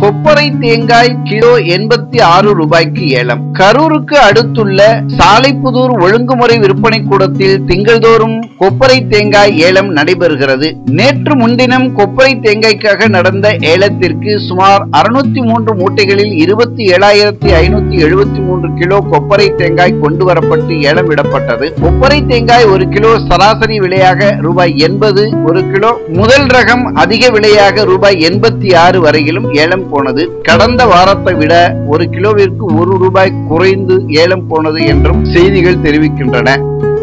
கொப்பரை தேங்காய் கிலோ எண்பத்தி ஆறு ரூபாய்க்கு ஏலம் கரூருக்கு அடுத்துள்ள சாலைப்புதூர் ஒழுங்குமுறை விற்பனை கூடத்தில் திங்கள்தோறும் கொப்பரை தேங்காய் ஏலம் நடைபெறுகிறது நேற்று முன்தினம் கொப்பரை தேங்காய்க்காக நடந்த ஏலத்திற்கு சுமார் அறுநூத்தி மூன்று மூட்டைகளில் இருபத்தி ஏழாயிரத்தி ஐநூத்தி எழுபத்தி மூன்று கிலோ கொப்பரை தேங்காய் கொண்டு வரப்பட்டு ஏலம் விடப்பட்டது கொப்பரை தேங்காய் ஒரு கிலோ சராசரி விலையாக ரூபாய் எண்பது ஒரு கிலோ முதல் ரகம் அதிக விலையாக ரூபாய் எண்பத்தி ஆறு வரையிலும் ஏலம் போனது கடந்த வாரத்தை விட ஒரு கிலோவிற்கு ஒரு ரூபாய் குறைந்து ஏலம் போனது என்றும் செய்திகள் தெரிவிக்கின்றன